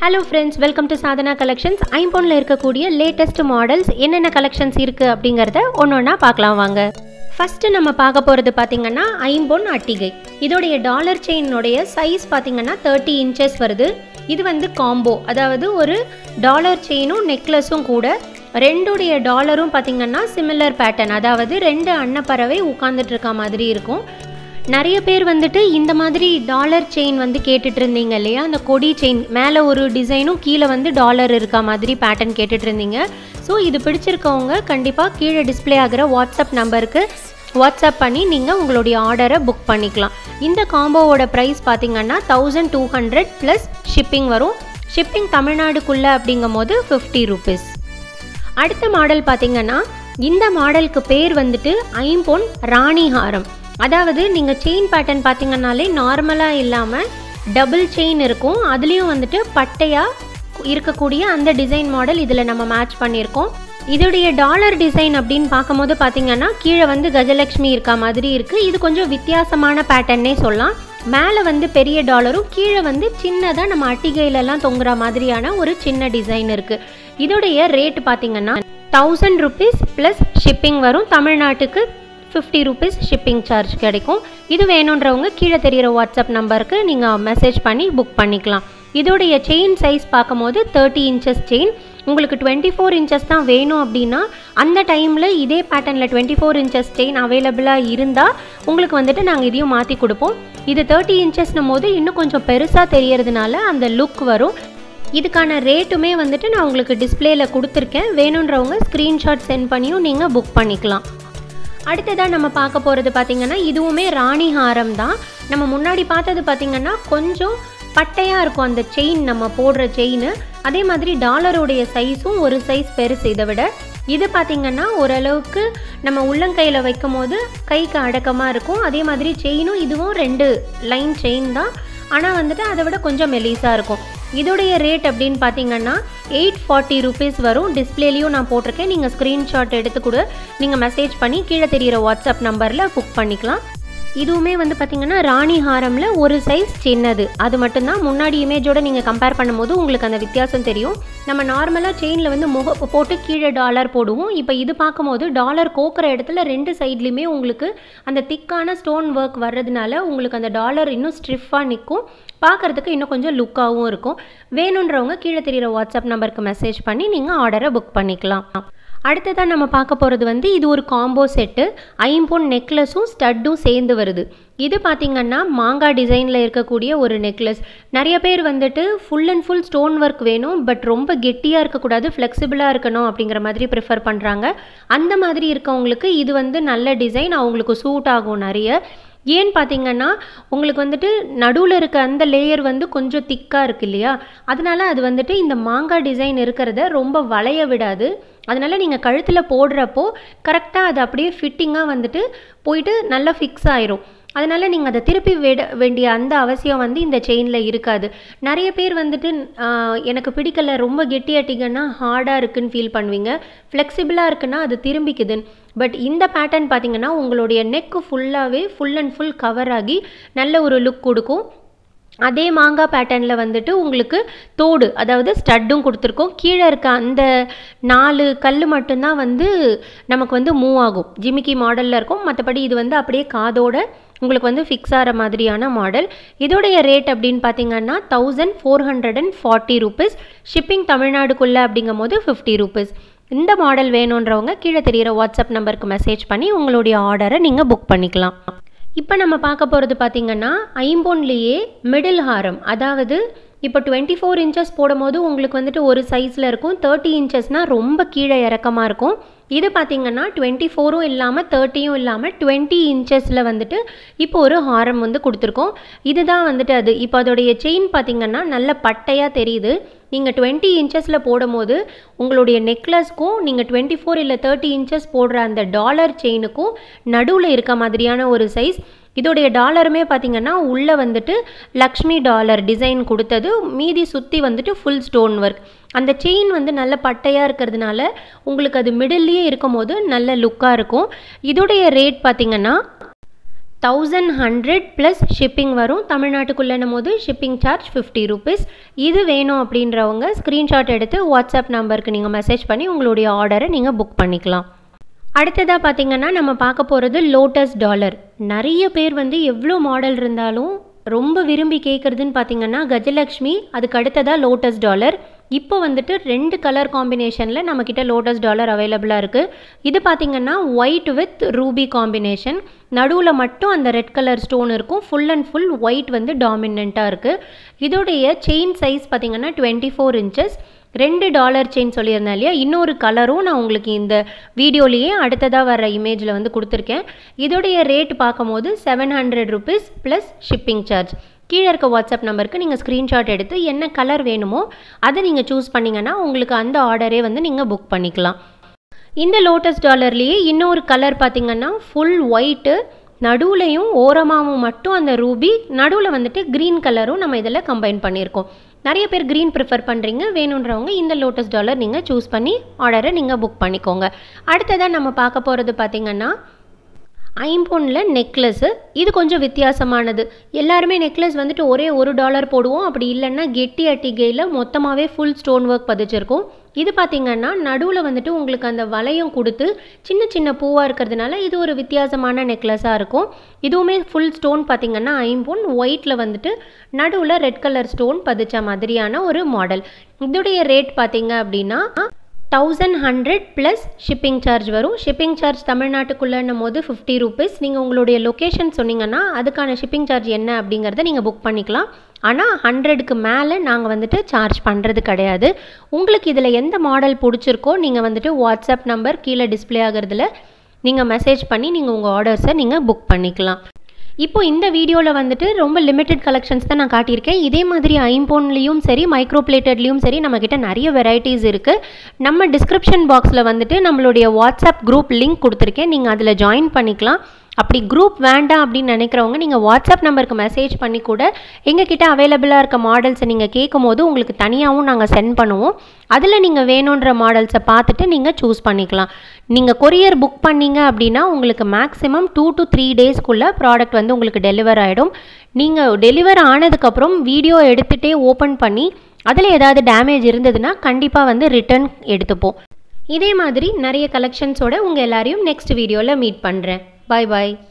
hello friends welcome to Sadhana collections ஐம்போனில் இருக்கக்கூடிய latest models என்னென்ன கலெக்ஷன்ஸ் இருக்குது அப்படிங்கிறத ஒன்று ஒன்றா பார்க்கலாம் வாங்க ஃபஸ்ட்டு நம்ம பார்க்க போகிறது பார்த்தீங்கன்னா ஐம்பொன் அட்டிகை இதோடைய டாலர் செயினுடைய சைஸ் பார்த்தீங்கன்னா தேர்ட்டி இன்ச்சஸ் வருது இது வந்து காம்போ அதாவது ஒரு டாலர் செயினும் நெக்லஸும் கூட ரெண்டுடைய டாலரும் பார்த்தீங்கன்னா சிமிலர் பேட்டர்ன் அதாவது ரெண்டு அன்னப்பறவை உட்கார்ந்துட்டு இருக்க மாதிரி இருக்கும் நிறைய பேர் வந்துட்டு இந்த மாதிரி டாலர் செயின் வந்து கேட்டுட்டு இருந்தீங்க இல்லையா அந்த கொடி செயின் மேலே ஒரு டிசைனும் கீழே வந்து டாலர் இருக்க மாதிரி பேட்டர்ன் கேட்டுட்டு இருந்தீங்க ஸோ இது பிடிச்சிருக்கவங்க கண்டிப்பாக கீழே டிஸ்ப்ளே ஆகிற வாட்ஸ்அப் நம்பருக்கு வாட்ஸ்அப் பண்ணி நீங்கள் உங்களுடைய ஆர்டரை புக் பண்ணிக்கலாம் இந்த காம்போவோட ப்ரைஸ் பார்த்தீங்கன்னா thousand two hundred plus shipping வரும் ஷிப்பிங் தமிழ்நாடுக்குள்ளே அப்படிங்கும் போது ஃபிஃப்டி ருபீஸ் அடுத்த மாடல் பார்த்தீங்கன்னா இந்த மாடலுக்கு பேர் வந்துட்டு ஐம்பொன் ராணி ஹாரம் அதாவது நீங்கள் செயின் பேட்டர்ன் பார்த்தீங்கன்னாலே நார்மலாக இல்லாமல் டபுள் செயின் இருக்கும் அதுலேயும் வந்துட்டு பட்டையாக இருக்கக்கூடிய அந்த டிசைன் மாடல் இதில் நம்ம மேட்ச் பண்ணியிருக்கோம் இதோடைய டாலர் டிசைன் அப்படின்னு பார்க்கும்போது பார்த்தீங்கன்னா கீழே வந்து கஜலக்ஷ்மி இருக்க மாதிரி இருக்குது இது கொஞ்சம் வித்தியாசமான பேட்டர்னே சொல்லலாம் மேலே வந்து பெரிய டாலரும் கீழே வந்து சின்னதாக நம்ம அட்டிகையிலலாம் தொங்குற மாதிரியான ஒரு சின்ன டிசைன் இருக்குது இதோடைய ரேட் பார்த்தீங்கன்னா தௌசண்ட் ருபீஸ் ப்ளஸ் ஷிப்பிங் வரும் தமிழ்நாட்டுக்கு ஃபிஃப்டி ருபீஸ் ஷிப்பிங் சார்ஜ் கிடைக்கும் இது வேணுன்றவங்க கீழே தெரிகிற வாட்ஸ்அப் நம்பருக்கு நீங்கள் மெசேஜ் பண்ணி புக் பண்ணிக்கலாம் இதோடைய செயின் சைஸ் பார்க்கும்போது தேர்ட்டி இன்ச்சஸ் செயின் உங்களுக்கு டுவெண்ட்டி ஃபோர் இன்ச்சஸ் தான் வேணும் அப்படின்னா அந்த டைமில் இதே பேட்டர்னில் டுவெண்ட்டி ஃபோர் இன்ச்சஸ் செயின் அவைலபிளாக இருந்தால் உங்களுக்கு வந்துட்டு நாங்கள் இதையும் மாற்றி கொடுப்போம் இது தேர்ட்டி இன்ச்சஸ்னும் போது இன்னும் கொஞ்சம் பெருசாக தெரியறதுனால அந்த லுக் வரும் இதுக்கான ரேட்டுமே வந்துட்டு நான் உங்களுக்கு டிஸ்பிளேயில் கொடுத்துருக்கேன் வேணுன்றவங்க ஸ்க்ரீன்ஷாட் சென்ட் பண்ணியும் நீங்கள் புக் பண்ணிக்கலாம் அடுத்ததாக நம்ம பார்க்க போகிறது பார்த்திங்கன்னா இதுவுமே ராணி ஹாரம் தான் நம்ம முன்னாடி பார்த்தது பார்த்திங்கன்னா கொஞ்சம் பட்டையாக இருக்கும் அந்த செயின் நம்ம போடுற செயின் அதே மாதிரி டாலருடைய சைஸும் ஒரு சைஸ் பெருசு இதை விட இது பார்த்திங்கன்னா ஓரளவுக்கு நம்ம உள்ளங்கையில் வைக்கும் போது கைக்கு அடக்கமாக இருக்கும் அதே மாதிரி செயினும் இதுவும் ரெண்டு லைன் செயின் தான் ஆனால் வந்துட்டு அதை விட கொஞ்சம் மெலிஸாக இருக்கும் இதோடைய ரேட் அப்படின்னு பார்த்தீங்கன்னா எயிட் ஃபார்ட்டி ருபீஸ் வரும் டிஸ்பிளேலையும் நான் போட்டிருக்கேன் நீங்கள் ஸ்க்ரீன்ஷாட் எடுத்து கூட நீங்கள் மெசேஜ் பண்ணி கீழே தெரிகிற வாட்ஸ்அப் நம்பரில் புக் பண்ணிக்கலாம் இதுவுமே வந்து பார்த்திங்கன்னா ராணி ஹாரமில் ஒரு சைஸ் சின்னது அது மட்டும்தான் முன்னாடி இமேஜோட நீங்கள் கம்பேர் பண்ணும்போது உங்களுக்கு அந்த வித்தியாசம் தெரியும் நம்ம நார்மலாக செயினில் வந்து முக போட்டு கீழே டாலர் போடுவோம் இப்போ இது பார்க்கும்போது டாலர் கோக்குற இடத்துல ரெண்டு சைட்லேயுமே உங்களுக்கு அந்த திக்கான ஸ்டோன் ஒர்க் வர்றதுனால உங்களுக்கு அந்த டாலர் இன்னும் ஸ்ட்ரிஃபாக நிற்கும் பார்க்குறதுக்கு இன்னும் கொஞ்சம் லுக்காகவும் இருக்கும் வேணுன்றவங்க கீழே தெரிகிற வாட்ஸ்அப் நம்பருக்கு மெசேஜ் பண்ணி நீங்கள் ஆர்டரை புக் பண்ணிக்கலாம் அடுத்ததாக நம்ம பார்க்க போகிறது வந்து இது ஒரு காம்போ செட்டு ஐம்பொன் நெக்லஸும் ஸ்டட்டும் சேர்ந்து வருது இது பார்த்திங்கன்னா மாங்காய் டிசைனில் இருக்கக்கூடிய ஒரு நெக்லஸ் நிறைய பேர் வந்துட்டு full and full stone work வேணும் பட் ரொம்ப கெட்டியாக இருக்கக்கூடாது ஃப்ளெக்சிபிளாக இருக்கணும் அப்படிங்கிற மாதிரி ப்ரிஃபர் பண்ணுறாங்க அந்த மாதிரி இருக்கவங்களுக்கு இது வந்து நல்ல டிசைன் அவங்களுக்கு சூட் ஆகும் நிறைய ஏன்னு பார்த்தீங்கன்னா உங்களுக்கு வந்துட்டு நடுவில் இருக்க அந்த லேயர் வந்து கொஞ்சம் திக்காக இருக்கு இல்லையா அதனால அது வந்துட்டு இந்த மாங்காய் டிசைன் இருக்கிறத ரொம்ப வளைய விடாது அதனால் நீங்கள் கழுத்தில் போடுறப்போ கரெக்டாக அது அப்படியே ஃபிட்டிங்காக வந்துட்டு போயிட்டு நல்லா ஃபிக்ஸ் ஆயிரும் அதனால் நீங்கள் அதை திருப்பி விட வேண்டிய அந்த அவசியம் வந்து இந்த செயினில் இருக்காது நிறைய பேர் வந்துட்டு எனக்கு பிடிக்கல ரொம்ப கெட்டியாட்டிங்கன்னா ஹார்டாக இருக்குன்னு ஃபீல் பண்ணுவீங்க ஃப்ளெக்சிபிளாக இருக்குன்னா அது திரும்பிக்குதுன்னு பட் இந்த பேட்டர்ன் பார்த்தீங்கன்னா உங்களுடைய நெக்கு ஃபுல்லாகவே ஃபுல் அண்ட் ஃபுல் கவர் ஆகி நல்ல ஒரு லுக் கொடுக்கும் அதே மாங்காய் பேட்டர்னில் வந்துட்டு உங்களுக்கு தோடு அதாவது ஸ்டட்டும் கொடுத்துருக்கோம் கீழே இருக்க அந்த நாலு கல் மட்டும்தான் வந்து நமக்கு வந்து மூவ் ஆகும் ஜிமிக்கி மாடலில் இருக்கும் மற்றபடி இது வந்து அப்படியே காதோட உங்களுக்கு வந்து ஃபிக்ஸ் ஆகிற மாதிரியான மாடல் இதோடைய ரேட் அப்படின்னு பார்த்தீங்கன்னா thousand four hundred and forty rupees shipping தமிழ்நாடுக்குள்ளே அப்படிங்கும் போது ஃபிஃப்டி ருபீஸ் இந்த மாடல் வேணுன்றவங்க கீழே தெரிகிற வாட்ஸ்அப் நம்பருக்கு மெசேஜ் பண்ணி உங்களுடைய ஆர்டரை நீங்கள் புக் பண்ணிக்கலாம் இப்போ நம்ம பார்க்க போகிறது பார்த்திங்கன்னா ஐம்பொன்லேயே மிடில் ஹாரம் அதாவது இப்போ டுவெண்ட்டி ஃபோர் இன்ச்சஸ் போடும்போது உங்களுக்கு வந்துட்டு ஒரு சைஸில் இருக்கும் தேர்ட்டி இன்ச்சஸ்னால் ரொம்ப கீழே இறக்கமாக இருக்கும் இது பார்த்திங்கன்னா டுவெண்ட்டி ஃபோரும் இல்லாமல் தேர்ட்டியும் இல்லாமல் டுவெண்ட்டி இன்ச்சஸில் வந்துட்டு இப்போ ஒரு ஹாரம் வந்து கொடுத்துருக்கோம் இதுதான் வந்துட்டு அது இப்போ அதோடைய செயின் பார்த்திங்கன்னா நல்ல பட்டையாக தெரியுது நீங்கள் டுவெண்ட்டி இன்ச்சஸில் போடும்போது உங்களுடைய நெக்லஸ்க்கும் நீங்கள் டுவெண்ட்டி ஃபோர் இல்லை தேர்ட்டி இன்ச்சஸ் போடுற அந்த டாலர் செயினுக்கும் நடுவில் இருக்க மாதிரியான ஒரு சைஸ் இதோடைய டாலருமே பார்த்திங்கன்னா உள்ளே வந்துட்டு லக்ஷ்மி டாலர் டிசைன் கொடுத்தது மீதி சுற்றி வந்துட்டு ஃபுல் ஸ்டோன் ஒர்க் அந்த செயின் வந்து நல்ல பட்டையாக இருக்கிறதுனால உங்களுக்கு அது மிடில்லையே இருக்கும் போது நல்ல லுக்காக இருக்கும் இதோடைய ரேட் பார்த்திங்கன்னா தௌசண்ட் ஹண்ட்ரட் ப்ளஸ் ஷிப்பிங் வரும் தமிழ்நாட்டுக்குள்ளேனும் போது ஷிப்பிங் சார்ஜ் ஃபிஃப்டி ருபீஸ் இது வேணும் அப்படின்றவங்க ஸ்க்ரீன்ஷாட் எடுத்து வாட்ஸ்அப் நம்பருக்கு நீங்கள் மெசேஜ் பண்ணி உங்களுடைய ஆர்டரை நீங்கள் புக் பண்ணிக்கலாம் அடுத்ததாக பார்த்தீங்கன்னா நம்ம பார்க்க போகிறது லோட்டஸ் டாலர் நிறைய பேர் வந்து எவ்வளோ மாடல் இருந்தாலும் ரொம்ப விரும்பி கேட்குறதுன்னு பார்த்தீங்கன்னா கஜலக்ஷ்மி அதுக்கு அடுத்ததாக லோட்டஸ் டாலர் இப்போ வந்துட்டு ரெண்டு கலர் காம்பினேஷனில் நம்மக்கிட்ட லோட்டஸ் டாலர் அவைலபிளாக இருக்குது இது பார்த்திங்கன்னா ஒயிட் வித் ரூபி காம்பினேஷன் நடுவில் மட்டும் அந்த ரெட் கலர் ஸ்டோன் இருக்கும் ஃபுல் அண்ட் ஃபுல் ஒயிட் வந்து டாமினண்ட்டாக இருக்குது இதோடைய செயின் சைஸ் பார்த்திங்கன்னா டுவெண்ட்டி ஃபோர் இன்ச்சஸ் ரெண்டு டாலர் செயின் சொல்லியிருந்தேன் இல்லையா இன்னொரு கலரும் நான் உங்களுக்கு இந்த வீடியோலேயே அடுத்ததாக வர இமேஜில் வந்து கொடுத்துருக்கேன் இதோடைய ரேட் பார்க்கும்போது seven hundred rupees plus shipping charge கீழே இருக்க வாட்ஸ்அப் நம்பருக்கு நீங்கள் ஸ்க்ரீன்ஷாட் எடுத்து என்ன கலர் வேணுமோ அதை நீங்கள் சூஸ் பண்ணிங்கன்னா உங்களுக்கு அந்த ஆர்டரே வந்து நீங்கள் புக் பண்ணிக்கலாம் இந்த லோட்டஸ் டாலர்லேயே இன்னொரு கலர் பார்த்தீங்கன்னா ஃபுல் ஒயிட்டு நடுவுலையும் ஓரமாகவும் மட்டும் அந்த ரூபி நடுவில் வந்துட்டு க்ரீன் கலரும் நம்ம இதில் கம்பைன் பண்ணியிருக்கோம் நிறைய பேர் க்ரீன் ப்ரிஃபர் பண்ணுறீங்க வேணுன்றவங்க இந்த லோட்டஸ் டாலர் நீங்கள் சூஸ் பண்ணி ஆர்டரை நீங்கள் புக் பண்ணிக்கோங்க அடுத்ததாக நம்ம பார்க்க போகிறது பார்த்திங்கன்னா ஐம்பொனில் நெக்லஸ்ஸு இது கொஞ்சம் வித்தியாசமானது எல்லாருமே நெக்லஸ் வந்துட்டு ஒரே ஒரு டாலர் போடுவோம் அப்படி இல்லைன்னா கெட்டி அட்டிகையில் மொத்தமாகவே ஃபுல் ஸ்டோன் ஒர்க் பதிச்சிருக்கும் இது பார்த்திங்கன்னா நடுவில் வந்துட்டு உங்களுக்கு அந்த வளையம் கொடுத்து சின்ன சின்ன பூவாக இருக்கிறதுனால இது ஒரு வித்தியாசமான நெக்லஸாக இருக்கும் இதுவுமே ஃபுல் ஸ்டோன் பார்த்திங்கன்னா ஐம்பொன் ஒயிட்டில் வந்துட்டு நடுவில் ரெட் கலர் ஸ்டோன் பதிச்ச மாதிரியான ஒரு மாடல் இதோடைய ரேட் பார்த்திங்க அப்படின்னா thousand hundred plus shipping charge வரும் ஷிப்பிங் சார்ஜ் தமிழ்நாட்டுக்குள்ளேன்னும் போது ஃபிஃப்டி ருபீஸ் நீங்கள் உங்களுடைய லொக்கேஷன் சொன்னீங்கன்னா அதுக்கான ஷிப்பிங் சார்ஜ் என்ன அப்படிங்கிறத நீங்கள் புக் பண்ணிக்கலாம் ஆனால் ஹண்ட்ரடுக்கு மேலே நாங்கள் வந்துட்டு சார்ஜ் பண்ணுறது கிடையாது உங்களுக்கு இதில் எந்த மாடல் பிடிச்சிருக்கோ நீங்கள் வந்துட்டு வாட்ஸ்அப் நம்பர் கீழே டிஸ்பிளே ஆகிறதுல நீங்கள் மெசேஜ் பண்ணி நீங்கள் உங்கள் ஆர்டர்ஸை நீங்கள் புக் பண்ணிக்கலாம் இப்போ இந்த வீடியோவில் வந்துட்டு ரொம்ப லிமிட்டெட் கலெக்ஷன்ஸ் தான் நான் காட்டியிருக்கேன் இதே மாதிரி ஐம்போன்லேயும் சரி மைக்ரோ பிளேட்டட்லேயும் சரி நம்மக்கிட்ட நிறைய வெரைட்டிஸ் இருக்குது நம்ம டிஸ்கிரிப்ஷன் பாக்ஸில் வந்துட்டு நம்மளுடைய வாட்ஸ்அப் குரூப் லிங்க் கொடுத்துருக்கேன் நீங்கள் அதில் ஜாயின் பண்ணிக்கலாம் அப்படி குரூப் வேண்டாம் அப்படின்னு நினைக்கிறவங்க நீங்கள் வாட்ஸ்அப் நம்பருக்கு மெசேஜ் பண்ணி கூட எங்ககிட்ட அவைலபிளாக இருக்க மாடல்ஸை நீங்கள் கேட்கும் போது உங்களுக்கு தனியாகவும் நாங்கள் சென்ட் பண்ணுவோம் அதில் நீங்கள் வேணுன்ற மாடல்ஸை பார்த்துட்டு நீங்கள் சூஸ் பண்ணிக்கலாம் நீங்கள் கொரியர் புக் பண்ணீங்க அப்படின்னா உங்களுக்கு மேக்ஸிமம் டூ டு த்ரீ டேஸ்க்குள்ளே ப்ராடக்ட் வந்து உங்களுக்கு டெலிவர் ஆகிடும் நீங்கள் டெலிவர் ஆனதுக்கப்புறம் வீடியோ எடுத்துகிட்டே ஓப்பன் பண்ணி அதில் ஏதாவது டேமேஜ் இருந்ததுன்னா கண்டிப்பாக வந்து ரிட்டர்ன் எடுத்துப்போம் இதே மாதிரி நிறைய கலெக்ஷன்ஸோட உங்கள் எல்லாரையும் நெக்ஸ்ட் வீடியோவில் மீட் பண்ணுறேன் பாய் பாய்